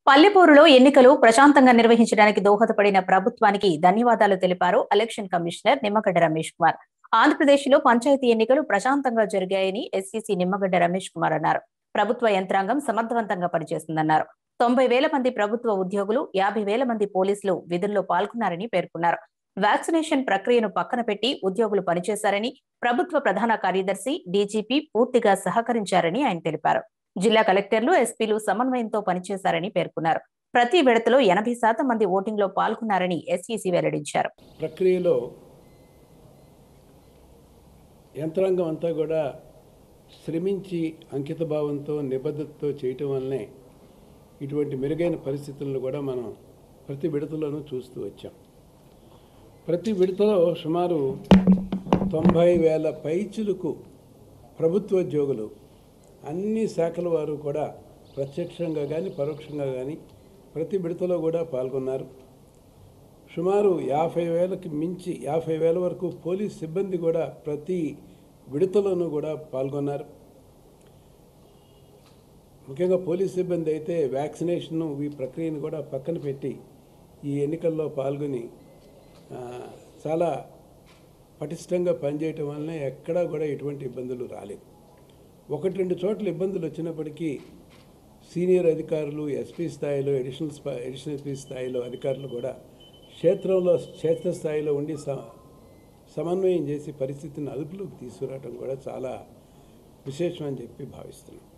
పల్లెపూరులో ఎన్నికలు ప్రశాంతంగా నిర్వహించడానికి దోహదపడిన ప్రభుత్వానికి ధన్యవాదాలు తెలిపారు ఎలక్షన్ కమిషనర్ నిమ్మగడ్డ రమేష్ కుమార్ ఆంధ్రప్రదేశ్ లో పంచాయతీ ఎన్నికలు ప్రశాంతంగా జరిగాయని ఎస్సీసీ నిమ్మగడ్డ రమేష్ కుమార్ అన్నారు ప్రభుత్వ యంత్రాంగం సమర్థవంతంగా పనిచేస్తుందన్నారు తొంభై వేల మంది ప్రభుత్వ ఉద్యోగులు యాభై వేల మంది పోలీసులు విధుల్లో పాల్గొన్నారని పేర్కొన్నారు వ్యాక్సినేషన్ ప్రక్రియను పక్కన పెట్టి ఉద్యోగులు పనిచేశారని ప్రభుత్వ ప్రధాన కార్యదర్శి డీజీపీ పూర్తిగా సహకరించారని ఆయన తెలిపారు జిల్లా కలెక్టర్లు ఎస్పీలు సమన్వయంతో పనిచేశారని పేర్కొన్నారు ప్రతి విడతలో ఎనభై శాతం మంది ఓటింగ్ లో పాల్గొన్నారని ఎస్ఈసీ వెల్లడించారు ప్రక్రియలో యంత్రాంగం అంతా కూడా శ్రమించి అంకితభావంతో నిబద్ధతతో చేయటం వల్లనే ఇటువంటి మెరుగైన పరిస్థితులను కూడా మనం ప్రతి విడతలోనూ చూస్తూ వచ్చాం ప్రతి విడతలో సుమారు తొంభై వేల పైచులకు ప్రభుత్వోద్యోగులు అన్ని శాఖల వారు కూడా ప్రత్యక్షంగా కానీ పరోక్షంగా కానీ ప్రతి విడతలో కూడా పాల్గొన్నారు సుమారు యాభై వేలకి మించి యాభై వేల వరకు పోలీస్ సిబ్బంది కూడా ప్రతి విడతలోనూ కూడా పాల్గొన్నారు ముఖ్యంగా పోలీస్ సిబ్బంది అయితే వ్యాక్సినేషన్ ఈ ప్రక్రియను కూడా పక్కన పెట్టి ఈ ఎన్నికల్లో పాల్గొని ఆ, చాలా పటిష్టంగా పనిచేయటం వలన ఎక్కడా కూడా ఎటువంటి ఇబ్బందులు రాలేదు ఒకటి రెండు చోట్ల ఇబ్బందులు వచ్చినప్పటికీ సీనియర్ అధికారులు ఎస్పీ స్థాయిలో ఎడిషనల్ స్పా- ఎడిషనల్ ఎస్పీ స్థాయిలో అధికారులు కూడా క్షేత్రంలో క్షేత్రస్థాయిలో ఉండి స సమన్వయం చేసి పరిస్థితిని అదుపులోకి తీసుకురావడం కూడా చాలా విశేషం అని చెప్పి భావిస్తున్నాం